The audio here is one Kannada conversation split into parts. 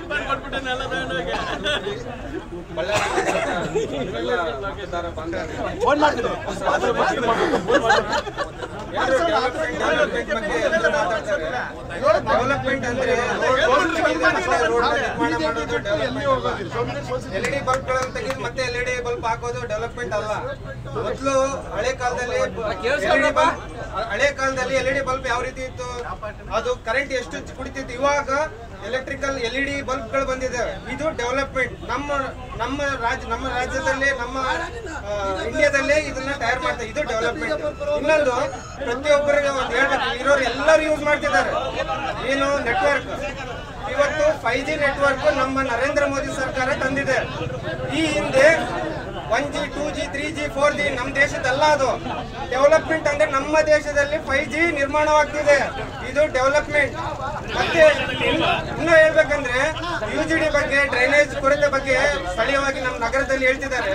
ಫೋನ್ ಮಾಡ್ತೀನಿ ಡೆವಲಪ್ಮೆಂಟ್ ಅಂದ್ರೆ ಎಲ್ ಇ ಡಿ ಬಲ್ಬ್ ಗಳನ್ನು ತೆಗೆದು ಮತ್ತೆ ಎಲ್ ಇ ಡಿ ಬಲ್ಬ್ ಹಾಕೋದು ಡೆವಲಪ್ಮೆಂಟ್ ಅಲ್ಲ ಮೊದಲು ಹಳೆ ಕಾಲದಲ್ಲಿ LED ಬಲ್ಬ್ ಹಳೆ ಕಾಲದಲ್ಲಿ ಎಲ್ ಇ ಡಿ ಬಲ್ಬ್ ಯಾವ ರೀತಿ ಇತ್ತು ಅದು ಕರೆಂಟ್ ಎಷ್ಟು ಕುಡಿತಿತ್ತು ಇವಾಗ electrical L E D bulb ಗಳು ಬಂದಿದೆ ಇದು ಡೆವಲಪ್ಮೆಂಟ್ ನಮ್ಮ ನಮ್ಮ ರಾಜ್ಯ ನಮ್ಮ ರಾಜ್ಯದಲ್ಲಿ ನಮ್ಮ ಆ, ಇಂಡಿಯಾದಲ್ಲೇ ಇದನ್ನ ತಯಾರು ಮಾಡ್ತಾರೆ ಇದು ಡೆವಲಪ್ಮೆಂಟ್ ಇನ್ನೊಂದು ಪ್ರತಿಯೊಬ್ಬರಿಗೆ ಒಂದು ಹೇಳ್ಬೇಕು ಇರೋರು ಎಲ್ಲರೂ ಯೂಸ್ ಮಾಡ್ತಿದ್ದಾರೆ ಏನು ನೆಟ್ವರ್ಕ್ ಇವತ್ತು ಫೈವ್ ಜಿ ನೆಟ್ವರ್ಕ್ ನಮ್ಮ ನರೇಂದ್ರ ಮೋದಿ ಸರ್ಕಾರ ತಂದಿದೆ ಈ ಹಿಂದೆ one G two G three G four G ನಮ್ಮ ದೇಶದಲ್ಲ ಅದು ಡೆವಲಪ್ಮೆಂಟ್ ಅಂದ್ರೆ ನಮ್ಮ ದೇಶದಲ್ಲಿ ಫೈವ್ ಜಿ ನಿರ್ಮಾಣವಾಗ್ತಿದೆ ಇದು ಡೆವಲಪ್ಮೆಂಟ್ ಮತ್ತೆ ಇನ್ನು ಇನ್ನು ಹೇಳ್ಬೇಕಂದ್ರೆ ಯು ಜಿ ಡಿ ಬಗ್ಗೆ ಡ್ರೈನೇಜ್ ಕೊರತೆ ಬಗ್ಗೆ ಸ್ಥಳೀಯವಾಗಿ ನಮ್ಮ ನಗರದಲ್ಲಿ ಹೇಳ್ತಿದ್ದಾರೆ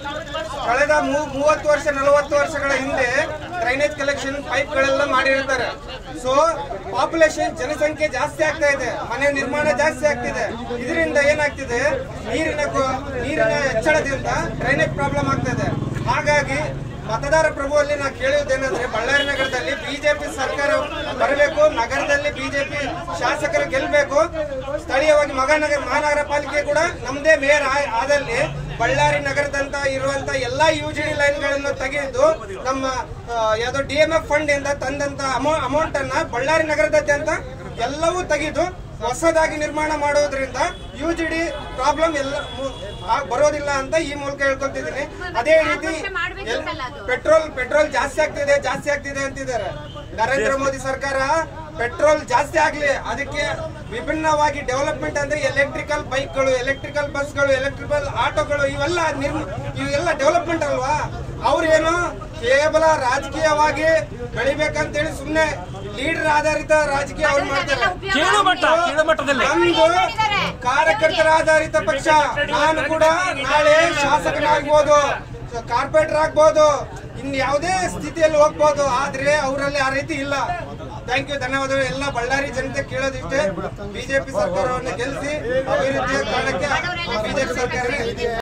ಕಳೆದ ಮೂ- ಮೂವತ್ತು ವರ್ಷ ನಲವತ್ತು ವರ್ಷಗಳ ಹಿಂದೆ ಡ್ರೈನೇಜ್ ಕಲೆಕ್ಷನ್ ಪೈಪ್ ಗಳೆಲ್ಲ ಮಾಡಿರ್ತಾರೆ ಸೊ ಪಾಪ್ಯುಲೇಷನ್ ಜನಸಂಖ್ಯೆ ಜಾಸ್ತಿ ಆಗ್ತಾ ಇದೆ ಮನೆ ನಿರ್ಮಾಣ ಜಾಸ್ತಿ ಆಗ್ತಿದೆ ಇದರಿಂದ ಏನಾಗ್ತಿದೆ ನೀರಿನ ಕೊ- ನೀರಿನ ಹೆಚ್ಚಳದಿಂದ ಡ್ರೈನೇಜ್ ಪ್ರಾಬ್ಲಮ್ ಆಗ್ತಾ ಇದೆ ಹಾಗಾಗಿ ಮತದಾರ ಪ್ರಭುವಲ್ಲಿ ನಾ ಕೇಳುವುದೇನಂದ್ರೆ ಬಳ್ಳಾರಿ ನಗರದಲ್ಲಿ ಬಿಜೆಪಿ ಸರ್ಕಾರ ಬರಬೇಕು ನಗರದಲ್ಲಿ ಬಿಜೆಪಿ ಶಾಸಕರು ಗೆಲ್ಲಬೇಕು ಸ್ಥಳೀಯವಾಗಿ ಮಹಾನಗರ ಮಹಾನಗರ ಪಾಲಿಕೆ ಕೂಡ ನಮ್ದೇ ಮೇಯರ್ ಆ- ಆದಲ್ಲಿ ಬಳ್ಳಾರಿ ನಗರದಂತ ಇರುವಂತ ಎಲ್ಲಾ ಯು ಜಿ ಡಿ ಲೈನ್ ಗಳನ್ನು ತೆಗೆದು ನಮ್ಮ ಆ, ಯಾವ್ದೋ ಡಿ ಎಂ ಎಫ್ ಫಂಡ್ ಇಂದ ತಂದಂತ ಅಮೌಂಟ್ ಅನ್ನ ಬಳ್ಳಾರಿ ನಗರದಾದ್ಯಂತ ಎಲ್ಲವೂ ತೆಗೆದು ಹೊಸದಾಗಿ ನಿರ್ಮಾಣ ಮಾಡೋದ್ರಿಂದ ಯು ಜಿ ಡಿ ಪ್ರಾಬ್ಲಮ್ ಎಲ್ಲ ಮು- ಆ- ಬರೋದಿಲ್ಲ ಅಂತ ಈ ಮೂಲಕ ಹೇಳ್ಕೊತಿದ್ದೀನಿ ಅದೇ ರೀತಿ ಎಲ್- ಪೆಟ್ರೋಲ್ ಪೆಟ್ರೋಲ್ ಜಾಸ್ತಿ ಆಗ್ತಿದೆ ಜಾಸ್ತಿ ಆಗ್ತಿದೆ ಅಂತಿದ್ದಾರೆ ನರೇಂದ್ರ ಮೋದಿ ಸರ್ಕಾರ ಪೆಟ್ರೋಲ್ ಜಾಸ್ತಿ ಆಗ್ಲಿ ಅದಕ್ಕೆ ವಿಭಿನ್ನವಾಗಿ ಡೆವಲಪ್ಮೆಂಟ್ ಅಂದ್ರೆ ಎಲೆಕ್ಟ್ರಿಕಲ್ ಬೈಕ್ಗಳು ಎಲೆಕ್ಟ್ರಿಕಲ್ ಬಸ್ಗಳು ಎಲೆಕ್ಟ್ರಿಕಲ್ ಆಟೋಗಳು ಇವೆಲ್ಲ ನಿರ್ಮ ಇವೆಲ್ಲ ಡೆವಲಪ್ಮೆಂಟ್ ಅಲ್ವಾ ಅವ್ರೇನು ಕೇವಲ ರಾಜಕೀಯವಾಗಿ ಬೆಳಿಬೇಕಂತೇಳಿ ಸುಮ್ನೆ ಲೀಡರ್ ಆಧಾರಿತ ರಾಜಕೀಯ ಅವ್ರು ಮಾಡ್ತಾರೆ ಕೀಳು ಮಟ್ಟ ಕೀಳು ಮಟ್ಟದಲ್ಲಿ ನಮ್ದು ಕಾರ್ಯಕರ್ತರ ಆಧಾರಿತ ಪಕ್ಷ ನಾನು ಕೂಡ ನಾಳೆ ಶಾಸಕನಾಗ್ಬೋದು ಕಾರ್ಪೊರೇಟರ್ ಆಗ್ಬೋದು ಇನ್ ಯಾವುದೇ ಸ್ಥಿತಿಯಲ್ಲಿ ಹೋಗ್ಬೋದು ಆದ್ರೆ ಅವರಲ್ಲಿ ಆ ರೀತಿ ಇಲ್ಲ ಥ್ಯಾಂಕ್ ಯು ಧನ್ಯವಾದಗಳು ಎಲ್ಲ ಬಳ್ಳಾರಿ ಜನತೆ ಕೇಳೋದಿಷ್ಟೇ ಬಿಜೆಪಿ ಸರ್ಕಾರವನ್ನು ಗೆಲ್ಲಿಸಿ ಅಭಿವೃದ್ಧಿಯ ಕಾರಣಕ್ಕೆ ಬಿಜೆಪಿ ಸರ್ಕಾರ